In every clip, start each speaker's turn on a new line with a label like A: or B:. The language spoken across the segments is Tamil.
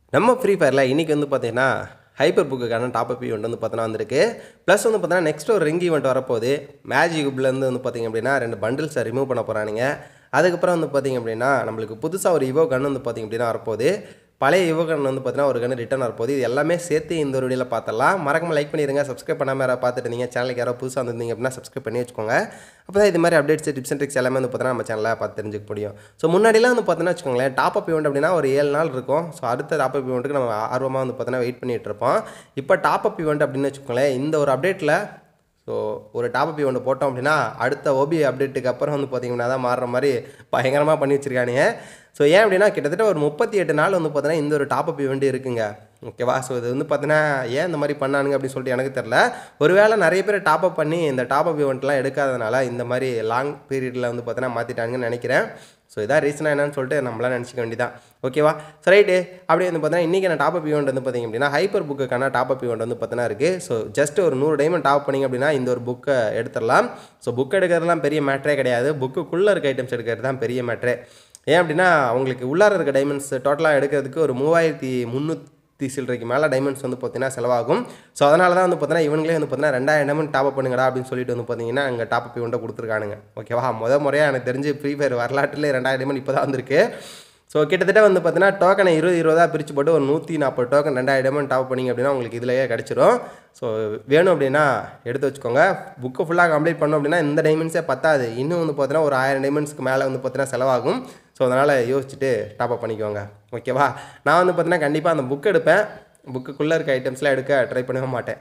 A: நம்ம ஃப்ரீ ஃபயரில் இன்றைக்கி வந்து பார்த்தீங்கன்னா ஹைப்பர் புக்குக்கான டாப்அப் ஈவெண்ட் வந்து பார்த்தீங்கன்னா வந்திருக்கு ப்ளஸ் வந்து பார்த்தீங்கன்னா நெக்ஸ்ட் ஒரு ரிங் ஈவெண்ட் வரப்போகுது மேஜிக் குப்லேருந்து வந்து பார்த்தீங்க அப்படின்னா ரெண்டு பண்டில்ஸை ரிமூவ் பண்ண போகிறானுங்க அதுக்கப்புறம் வந்து பார்த்தீங்க அப்படின்னா நம்மளுக்கு புதுசாக ஒரு இவோ கன் வந்து பார்த்தீங்க அப்படின்னா வரப்போகுது பழைய இவோ கன் வந்து பார்த்தீங்கன்னா ஒரு கன் ரிட்டர்ன் வரப்போகுது இது எல்லாமே சேர்த்து இந்த ஒரு வீடியோவில் பார்த்தலாம் மறக்காம லைக் பண்ணிடுங்க சப்ஸ்கிரைப் பண்ணாமல் யாராவது பார்த்துட்டு இருந்தீங்க சேனலுக்கு யாராவது புதுசாக வந்திருந்தீங்க அப்படின்னா சப்ஸ்கிரைப் பண்ணி வச்சுக்கோங்க அப்போ தான் இது மாதிரி அப்டேட்ஸ் டிப்ஸ் அண்ட் ட்ரிக்ஸ் எல்லாமே வந்து பார்த்தீங்கன்னா நம்ம சேனலில் பார்த்து தெரிஞ்சுக்க முடியும் ஸோ முன்னாடிலாம் வந்து பார்த்தீங்கன்னா வச்சுக்கோங்களேன் டாப் அப் ஈவெண்ட் அப்படின்னா ஒரு ஏழு நாள் இருக்கும் ஸோ அடுத்த டாப் அப் ஈவெண்ட்டுக்கு நம்ம ஆர்வமாக வந்து பார்த்தீங்கன்னா வெயிட் பண்ணிட்டு இருப்போம் இப்போ டாப் அப் ஈவெண்ட் அப்படின்னு வச்சுக்கோங்களேன் இந்த ஒரு அப்டேட்டில் ஸோ ஒரு டாப் அப் ஒன்று போட்டோம் அப்படின்னா அடுத்த ஓபி அப்டேட்டுக்கு அப்புறம் வந்து பார்த்தீங்கன்னா தான் மாறுற மாதிரி பயங்கரமாக பண்ணி வச்சிருக்கானுங்க ஸோ ஏன் அப்படின்னா கிட்டத்தட்ட ஒரு முப்பத்தி எட்டு நாள் வந்து பார்த்தீங்கன்னா இந்த ஒரு டாப் அப் ஈவெண்ட் இருக்குங்க ஓகேவா ஸோ இது வந்து பார்த்தீங்கன்னா ஏன் இந்த மாதிரி பண்ணானுங்க அப்படின்னு சொல்லிட்டு எனக்கு தெரில ஒருவேளை நிறைய பேர் டாப் அப் பண்ணி இந்த டாப் அப் ஈவெண்ட்லாம் எடுக்காதனால இந்த மாதிரி லாங் பீரியடில் வந்து பார்த்தீங்கன்னா மாற்றிட்டாங்கன்னு நினைக்கிறேன் ஸோ இதான் ரீசனாக என்னன்னு சொல்லிட்டு நம்மளாம் நினச்சிக்க வேண்டியதான் ஓகேவா ஸோ ரைட்டு அப்படியே வந்து பார்த்தீங்கன்னா இன்றைக்கி நான் டாப் அப் ஈவெண்ட் வந்து பார்த்தீங்க அப்படின்னா ஹைப்பர் புக்குக்கான டாப் அப் ஈவெண்ட் வந்து பார்த்தீங்கன்னா இருக்குது ஸோ ஜஸ்ட் ஒரு நூறு டைமண்ட் டாப் பண்ணிங்க அப்படின்னா இந்த ஒரு புக்கை எடுத்துடலாம் ஸோ புக் எடுக்கிறதுலாம் பெரிய மேட்ரே கிடையாது புக்குக்குள்ளே இருக்க ஐட்டம்ஸ் எடுக்கிறது தான் பெரிய மேட்ரே ஏன் அப்படின்னா அவங்களுக்கு உள்ளார இருக்க டைமண்ட்ஸ் டோட்டலாக எடுக்கிறதுக்கு ஒரு மூவாயிரத்தி முந்நூற்றி சில்லறைக்கு மேலே டைமண்ட்ஸ் வந்து பார்த்தீங்கன்னா செலவாகும் ஸோ அதனால தான் வந்து பார்த்தீங்கன்னா இவங்களே வந்து பார்த்தீங்கன்னா ரெண்டாயிரம் டைமண்ட் டாப் அப் பண்ணுங்கடா அப்படின்னு சொல்லிட்டு வந்து பார்த்தீங்கன்னா அங்கே டாப் அப் இவன்ட்ட கொடுத்துருக்கானுங்க ஓகேவா முத முறையாக எனக்கு தெரிஞ்சு ஃப்ரீ ஃபயர் வரலாற்றிலே ரெண்டாயிரம் டைமண்ட் இப்போ தான் வந்திருக்கு ஸோ கிட்டத்தட்ட வந்து பார்த்தீங்கன்னா டோக்கனை இருபது இருபதாக பிரித்து போட்டு ஒரு நூற்றி நாற்பது டோக்கன் ரெண்டாயிரம் டைமண்ட் டாப் பண்ணிங்க அப்படின்னா உங்களுக்கு இதிலேயே கிடச்சிரும் ஸோ வேணும் அப்படின்னா எடுத்து வச்சுக்கோங்க புக்கு ஃபுல்லாக கம்ப்ளீட் பண்ணோம் அப்படின்னா இந்த டைமண்ட்ஸே பத்தாது இன்னும் வந்து பார்த்தீங்கன்னா ஒரு ஆயிரம் டைமண்ட்ஸ்க்கு மேலே வந்து பார்த்தீங்கன்னா செலவாகும் ஸோ அதனால் யோசிச்சுட்டு டாப் அப் பண்ணிக்கோங்க ஓகேவா நான் வந்து பார்த்தீங்கன்னா கண்டிப்பாக அந்த புக் எடுப்பேன் புக்குக்குள்ளே இருக்க ஐட்டம்ஸ்லாம் எடுக்க ட்ரை பண்ணவே மாட்டேன்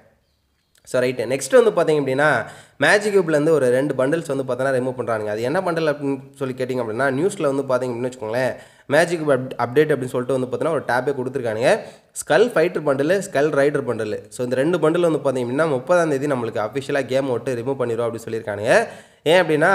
A: ஸோ ரைட்டு நெக்ஸ்ட் வந்து பார்த்தீங்க அப்படின்னா மேஜிக் கியூப்லேருந்து ஒரு ரெண்டு பண்டில்ஸ் வந்து பார்த்தீங்கன்னா ரிமூவ் பண்ணுறாங்க அது என்ன பண்டல் அப்படின்னு சொல்லி கேட்டிங்க அப்படின்னா நியூஸில் வந்து பார்த்தீங்க அப்படின்னு வச்சுக்கோங்களேன் மேஜிக் அப் அப்டேட் அப்படின்னு சொல்லிட்டு வந்து பார்த்தீங்கன்னா ஒரு டேப்பே கொடுத்துருக்கானுங்க skull fighter bundle skull rider bundle so இந்த ரெண்டு பண்டில் வந்து பார்த்தீங்க அப்படின்னா முப்பதாம் தேதி நம்மளுக்கு அஃபிஷியலாக கேம் விட்டு ரிமூவ் பண்ணிடுவோம் அப்படின்னு சொல்லியிருக்கானுங்க ஏன் அப்படின்னா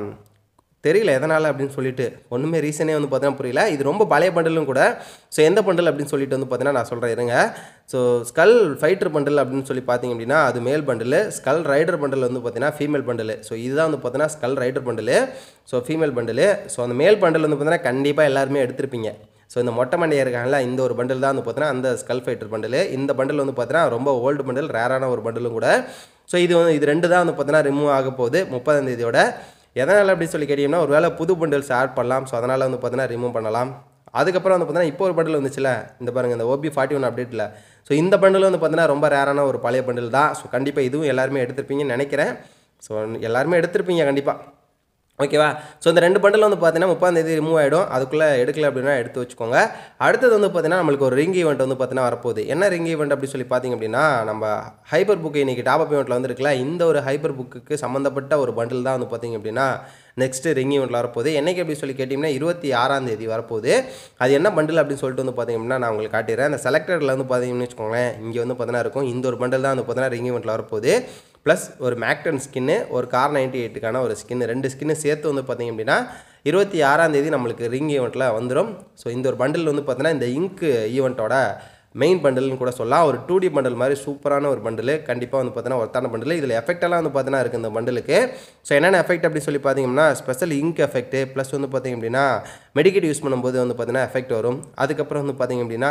A: தெரியல எதனால் அப்படின்னு சொல்லிட்டு ஒன்றுமே ரீசனே வந்து பார்த்தீங்கன்னா புரியல இது ரொம்ப பழைய பண்டலும் கூட ஸோ எந்த பண்டல் அப்படின்னு சொல்லிட்டு வந்து பார்த்தீங்கன்னா நான் சொல்கிறேன் இருங்க ஸோ ஸ்கல் ஃபைட்டர் பண்டல் அப்படின்னு சொல்லி பார்த்தீங்க அப்படின்னா அது மேல் பண்டில் ஸ்கல் ரைடர் பண்டல் வந்து பார்த்தீங்கன்னா ஃபீமேல் பண்டல் ஸோ இதுதான் வந்து பார்த்தீங்கன்னா skull rider bundle so female bundle so அந்த மேல் பண்டல் வந்து பார்த்தீங்கன்னா கண்டிப்பாக எல்லாருமே எடுத்திருப்பீங்க ஸோ இந்த மொட்டை மண்டையாக இருக்காங்கல்ல இந்த ஒரு பண்டில் தான் வந்து பார்த்தீங்கன்னா அந்த ஸ்கல் ஃபைட்டர் பண்டில் இந்த பண்டில் வந்து பார்த்தீங்கன்னா ரொம்ப ஓல்டு பண்டில் ரேரான ஒரு பண்டிலும் கூட ஸோ இது வந்து இது ரெண்டு தான் வந்து பார்த்தீங்கன்னா ரிமூவ் ஆக போகுது முப்பதாம் தேதியோட எதனால் அப்படி சொல்லி கேட்டிங்கன்னா ஒரு வேளை புது பண்டில்ஸ் ஆட் பண்ணலாம் ஸோ அதனால் வந்து பார்த்தீங்கன்னா ரிமூவ் பண்ணலாம் அதுக்கப்புறம் வந்து பார்த்தீங்கன்னா இப்போ ஒரு பண்டில் வந்துச்சுல இந்த பாருங்கள் இந்த ஓபி ஃபார்ட்டி ஒன் அப்டேட்டில் ஸோ இந்த பண்டில் வந்து பார்த்தீங்கன்னா ரொம்ப ரேரான ஒரு பழைய பண்டில் தான் ஸோ கண்டிப்பாக இதுவும் எல்லாருமே எடுத்திருப்பீங்கன்னு நினைக்கிறேன் ஸோ எல்லாருமே எடுத்திருப்பீங்க கண்டிப்பாக ஓகேவா ஸோ இந்த ரெண்டு பண்டில் வந்து பார்த்தீங்கன்னா முப்பாம் தேதி ரிமூவ் ஆகிடும் அதுக்குள்ளே எடுக்கல அப்படின்னா எடுத்து வச்சுக்கோங்க அடுத்தது வந்து பார்த்தீங்கன்னா நம்மளுக்கு ஒரு ரிங் ஈவெண்ட் வந்து பார்த்தீங்கன்னா வரப்போகுது என்ன ரிங் ஈவெண்ட் அப்படி சொல்லி பார்த்தீங்க அப்படின்னா நம்ம ஹைப்பர் புக்கு இன்றைக்கி டாப் அப் ஈவெண்ட்டில் வந்துருக்குல இந்த ஒரு ஹைப்பர் புக்குக்கு சம்மந்தப்பட்ட ஒரு பண்டில் தான் வந்து பார்த்தீங்க அப்படின்னா நெக்ஸ்ட்டு ரிங் ஈவெண்ட்டில் வரப்போகுது என்னைக்கு அப்படி சொல்லி கேட்டிங்கன்னா இருபத்தி ஆறாம் தேதி வரப்போகுது அது என்ன பண்டில் அப்படின்னு சொல்லிட்டு வந்து பார்த்தீங்க அப்படின்னா நான் உங்களுக்கு காட்டிடுறேன் அந்த செலக்டரில் வந்து பார்த்தீங்கன்னு வச்சுக்கோங்களேன் இங்கே வந்து பார்த்தீங்கன்னா இருக்கும் இந்த ஒரு பண்டில் தான் வந்து பார்த்தீங்கன்னா ரிங் ஈவெண்ட்டில் வரப்போகுது ப்ளஸ் ஒரு மேக்டன் ஸ்கின்னு ஒரு கார் நைன்டி எயிட்டுக்கான ஒரு ஸ்கின்னு ரெண்டு ஸ்கின்னு சேர்த்து வந்து பார்த்தீங்க அப்படின்னா இருபத்தி ஆறாம் தேதி நம்மளுக்கு ரிங் ஈவெண்ட்டில் வந்துடும் ஸோ இந்த ஒரு பண்டில் வந்து பார்த்தீங்கன்னா இந்த இங்க் ஈவெண்ட்டோட மெயின் பண்டில்னு கூட சொல்லலாம் ஒரு டூ டி பண்டில் மாதிரி சூப்பரான ஒரு பண்டில் கண்டிப்பாக வந்து பார்த்தீங்கன்னா ஒருத்தான பண்டில் இதில் எஃபெக்டெல்லாம் வந்து பார்த்தீங்கன்னா இருக்குது இந்த பண்டிலுக்கு ஸோ என்னென்ன எஃபெக்ட் அப்படி சொல்லி பார்த்தீங்கன்னா ஸ்பெஷல் இங்க் எஃபெக்ட் ப்ளஸ் வந்து பார்த்தீங்க அப்படின்னா மெடிக்கேட் யூஸ் பண்ணும்போது வந்து பார்த்தீங்கன்னா எஃபெக்ட் வரும் அதுக்கப்புறம் வந்து பார்த்தீங்க அப்படின்னா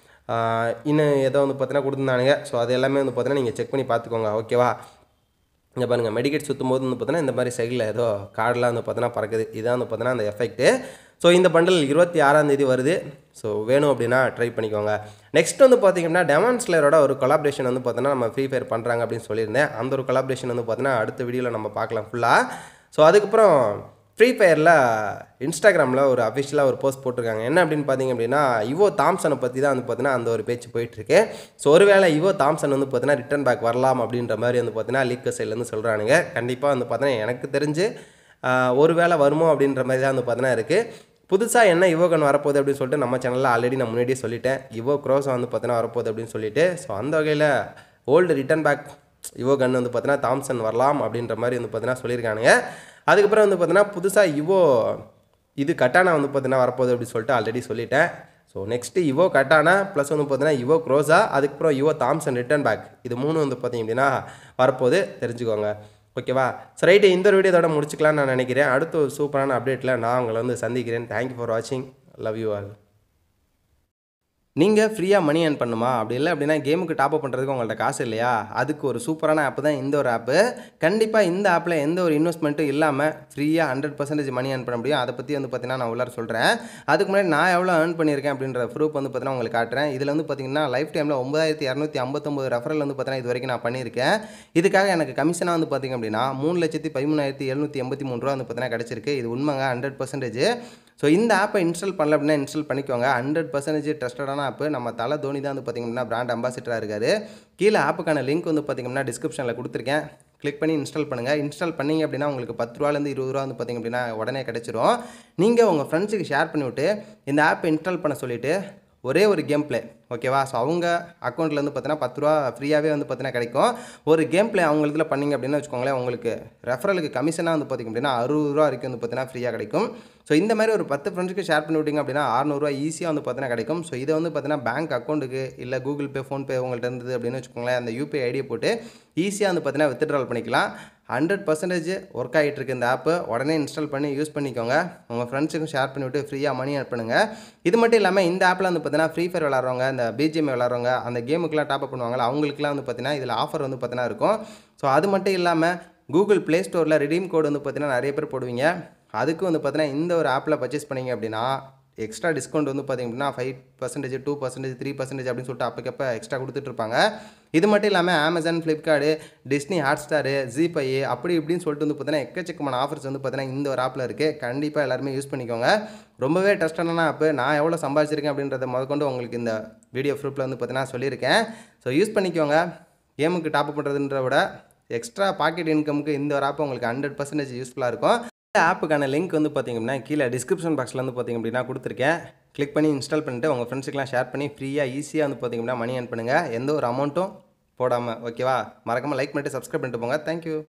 A: இன்னும் ஏதோ வந்து பார்த்தீங்கன்னா கொடுத்துருந்தானுங்க ஸோ அது எல்லாமே வந்து பார்த்தீங்கன்னா நீங்கள் செக் பண்ணி பார்த்துக்கோங்க ஓகேவா இங்கே பாருங்கள் மெடிக்கேட் சுற்றும் போது வந்து பார்த்தீங்கன்னா இந்த மாதிரி சைடில் ஏதோ கார்டெலாம் வந்து பார்த்தீங்கன்னா பறக்குது இதான் வந்து பார்த்தீங்கன்னா அந்த எஃபெக்ட்டு ஸோ இந்த பண்டில் இருபத்தி ஆறாம் தேதி வருது ஸோ வேணும் அப்படின்னா ட்ரை பண்ணிக்கோங்க நெக்ஸ்ட் வந்து பார்த்திங்கன்னா டெமான்ஸ்லரோட ஒரு கொலாபரேஷன் வந்து பார்த்தீங்கன்னா நம்ம ஃப்ரீ ஃபயர் பண்ணுறாங்க அப்படின்னு சொல்லியிருந்தேன் அந்த ஒரு கொலாபரேஷன் வந்து பார்த்தீங்கன்னா அடுத்த வீடியோவில் நம்ம பார்க்கலாம் ஃபுல்லாக ஸோ அதுக்கப்புறம் ஃப்ரீ ஃபயரில் இன்ஸ்டாகிராமில் ஒரு அஃபிஷியலாக ஒரு போஸ்ட் போட்டிருக்காங்க என்ன அப்படின்னு பார்த்தீங்க அப்படின்னா இவோ தாம்சனை பற்றி தான் வந்து பார்த்தீங்கன்னா அந்த ஒரு பேச்சு போயிட்டுருக்கு ஸோ ஒருவேளை இவோ தாம்சன் வந்து பார்த்தீங்கன்னா ரிட்டர்ன் பேக் வரலாம் அப்படின்ற மாதிரி வந்து பார்த்தீங்கன்னா லீக் சைட்லேருந்து சொல்கிறானுங்க கண்டிப்பாக வந்து பார்த்தீங்கன்னா எனக்கு தெரிஞ்சு ஒரு வேளை வருமோ அப்படின்ற மாதிரி தான் வந்து பார்த்தீங்கன்னா இருக்குது புதுசாக என்ன இவோகன் வரப்போகுது அப்படின்னு சொல்லிட்டு நம்ம சேனலில் ஆல்ரெடி நான் முன்னாடியே சொல்லிட்டேன் இவோ க்ரோஸா வந்து பார்த்தீங்கன்னா வரப்போகுது அப்படின்னு சொல்லிட்டு ஸோ அந்த வகையில் ஓல்டு ரிட்டர்ன் பேக் இவோ கன் வந்து பார்த்தீங்கன்னா தாம்சன் வரலாம் அப்படின்ற மாதிரி வந்து பார்த்தீங்கன்னா சொல்லியிருக்கானுங்க அதுக்கப்புறம் வந்து பார்த்தீங்கன்னா புதுசாக இவோ இது கட்டானா வந்து பார்த்தீங்கன்னா வரப்போகுது அப்படின்னு சொல்லிட்டு ஆல்ரெடி சொல்லிட்டேன் ஸோ நெக்ஸ்ட்டு இவோ கட்டானா ப்ளஸ் வந்து பார்த்தீங்கன்னா இவோ க்ரோஸா அதுக்கப்புறம் இவோ தாம்சன் ரிட்டர்ன் பேக் இது மூணு வந்து பார்த்தீங்க அப்படின்னா வரப்போகுது தெரிஞ்சுக்கோங்க ஓகேவா சரி ரைட்டு இந்த ஒரு வீடியோ இதோட முடிச்சுக்கலாம்னு நான் நினைக்கிறேன் அடுத்த ஒரு சூப்பரான அப்டேட்டில் நான் உங்களை வந்து சந்திக்கிறேன் தேங்க்யூ ஃபார் வாட்சிங் லவ் யூ ஆல் நீங்கள் ஃப்ரீயாக மணி ஏர்ன் பண்ணுமா அப்படி இல்லை அப்படின்னா கேமுக்கு டாப் அப் பண்ணுறதுக்கு உங்கள்ட்ட காசு இல்லையா அதுக்கு ஒரு சூப்பரான ஆப் தான் இந்த ஒரு ஆப்பு கண்டிப்பாக இந்த ஆப்பில் எந்த ஒரு இன்வெஸ்ட்மெண்ட்டும் இல்லாமல் ஃப்ரீயாக ஹண்ட்ரட் பர்சன்டேஜ் மணி ஏர்ன் பண்ண முடியும் அதை பற்றி வந்து பார்த்தீங்கன்னா நான் உள்ளார சொல்கிறேன் அதுக்கு முன்னாடி நான் எவ்வளோ ஏர்ன் பண்ணியிருக்கேன் அப்படின்ற ப்ரூஃப் வந்து பார்த்தீங்கன்னா உங்களுக்கு காட்டுறேன் இதில் வந்து பார்த்தீங்கன்னா லைஃப் டைமில் ஒன்பதாயிரத்தி இரநூத்தி ஐம்பத்தொம்பது ரெஃபரல் வந்து பார்த்தீங்கன்னா இது வரைக்கும் நான் பண்ணியிருக்கேன் இதுக்காக எனக்கு கமிஷனாக வந்து பார்த்தீங்க அப்படின்னா மூணு லட்சத்தி பதிமூணாயிரத்தி எழுநூற்றி எண்பத்தி மூணு ரூபா வந்து பார்த்தீங்கன்னா கிடச்சிருக்கு இது உண்மைங்க ஹண்ட்ரட் பர்சன்டேஜ் ஸோ இந்த ஆப்பை இன்ஸ்டால் பண்ணல அப்படின்னா இன்ஸ்டால் பண்ணிக்கோங்க ஹண்ட்ரட் பர்சன்டேஜ் ட்ரஸ்டடான ஆப்பு நம்ம தலை தோனி தான் வந்து பார்த்திங்கன்னா பிராண்ட் அம்பாசிடராக இருக்காரு கீழே ஆப்புக்கான லிங்க் வந்து பார்த்திங்கன்னா டிஸ்கிரிப்ஷனில் கொடுத்துருக்கேன் கிளிக் பண்ணி இன்ஸ்டால் பண்ணுங்கள் இன்ஸ்டால் பண்ணீங்க அப்படின்னா உங்களுக்கு பத்து ரூபாலேருந்து இருபது ரூபா வந்து பார்த்திங்க அப்படின்னா உடனே கிடச்சிரும் நீங்கள் உங்கள் ஃப்ரெண்ட்ஸுக்கு ஷேர் பண்ணிவிட்டு இந்த ஆப்பை இன்ஸ்டால் பண்ண சொல்லிவிட்டு ஒரே ஒரு கேம் ப்ளே ஓகேவா ஸோ அவங்க அக்கௌண்ட்டில் வந்து பார்த்தீங்கன்னா பத்து ரூபா ஃப்ரீயாகவே வந்து பார்த்தீங்கன்னா கிடைக்கும் ஒரு கேம் ப்ளே அவங்க இதில் பண்ணிங்க அப்படின்னு வச்சுக்கோங்களேன் உங்களுக்கு ரெஃபரலுக்கு கமிஷனாக வந்து பார்த்திங்க அப்படின்னா அறுபது ரூபா வரைக்கும் வந்து பார்த்தீங்கன்னா ஃப்ரீயாக கிடைக்கும் ஸோ இந்த மாதிரி ஒரு பத்து ஃப்ரெண்ட்ஸுக்கு ஷேர் பண்ணி விட்டிங்க அப்படின்னா அறநூறுவா ஈஸியாக வந்து பார்த்தீங்கன்னா கிடைக்கும் ஸோ இதை வந்து பார்த்தீங்கன்னா பேங்க் அக்கௌண்ட்டுக்கு இல்லை கூகுள் பே ஃபோன்பே உங்கள்கிட்ட இருந்தது அப்படின்னு வச்சுக்கோங்களேன் அந்த யூபிஐ ஐடியை போட்டு ஈஸியாக வந்து பார்த்தீங்கன்னா வித்ட்ரால் பண்ணிக்கலாம் ஹண்ட்ரட் பர்சன்டேஜ் ஒர்க் ஆகிட்டு இருக்கு இந்த ஆப்பு உடனே இன்ஸ்டால் பண்ணி யூஸ் பண்ணிக்கோங்க உங்கள் ஃப்ரெண்ட்ஸுக்கும் ஷேர் பண்ணிவிட்டு ஃப்ரீயாக மணி ஆட் பண்ணுங்கள் இது மட்டும் இல்லாமல் இந்த ஆப்பில் வந்து பார்த்தீங்கன்னா ஃப்ரீ ஃபயர் விளாட்றவங்க இந்த பிஜிஎம் விளாட்றவங்க அந்த கேமுக்குலாம் டாப் அப் பண்ணுவாங்கல்ல அவங்களுக்குலாம் வந்து பார்த்தீங்கன்னா இதில் ஆஃபர் வந்து பார்த்தீங்கன்னா இருக்கும் ஸோ அது மட்டும் இல்லாமல் கூகுள் ப்ளே ஸ்டோரில் ரிடீம் கோடு வந்து பார்த்தீங்கன்னா நிறைய பேர் போடுவீங்க அதுக்கு வந்து பார்த்தீங்கன்னா இந்த ஒரு ஆப்பில் பர்ச்சேஸ் பண்ணீங்க அப்படின்னா எக்ஸ்ட்ரா டிஸ்கவுண்ட் வந்து பார்த்திங்க அப்படின்னா five percentage two percentage three percentage அப்படின்னு சொல்லிட்டு அப்பக்கப்போ எக்ஸ்ட்ரா கொடுத்துட்ருப்பாங்க இது மட்டும் இல்லாமல் அமேசான் ஃப்ளிப்கார்டு டிஸ்னி ஹாட்ஸ்டாரு ஜிபை அப்படி இப்படின்னு சொல்லிட்டு வந்து பார்த்தீங்கன்னா எக்கச்சக்கமான ஆஃபர்ஸ் வந்து பார்த்தீங்கன்னா இந்த ஒரு ஆப்பில் இருக்குது கண்டிப்பாக எல்லாருமே யூஸ் பண்ணிக்கோங்க ரொம்பவே ட்ரஸ்டான ஆப்பு நான் எவ்வளோ சம்பாதிச்சிருக்கேன் அப்படின்றத முதற்கொண்டு உங்களுக்கு இந்த வீடியோ ப்ரூஃபில் வந்து பார்த்தீங்கன்னா சொல்லியிருக்கேன் ஸோ யூஸ் பண்ணிக்கோங்க கேமுக்கு டாப் பண்ணுறதுன்ற விட எக்ஸ்ட்ரா பாக்கெட் இன்கமுக்கு இந்த ஒரு ஆப் உங்களுக்கு ஹண்ட்ரட் பர்சன்டேஜ் யூஸ்ஃபுல்லாக இருக்கும் இந்த ஆப்புக்கான லிங்க் வந்து பார்த்திங்க அப்படின்னா கீழே டிஸ்கிரிப்ஷன் பாக்ஸில் வந்து பார்த்திங்க அப்படின்னா கொடுத்துருக்கேன் கிளிக் பண்ணி இன்ஸ்டால் பண்ணிட்டு உங்கள் ஃப்ரெண்ட்ஸுக்கெலாம் ஷேர் பண்ணி ஃப்ரீயாக ஈஸியாக வந்து பார்த்திங்க அப்படின்னா மணி ஏர்ன் பண்ணுங்கள் எந்த ஒரு அமௌண்ட்டும் போடாமல் ஓகேவா மறக்காமல் லைக் பண்ணிட்டு சப்ஸ்கிரைப் பண்ணிட்டு போங்க தேங்க்யூ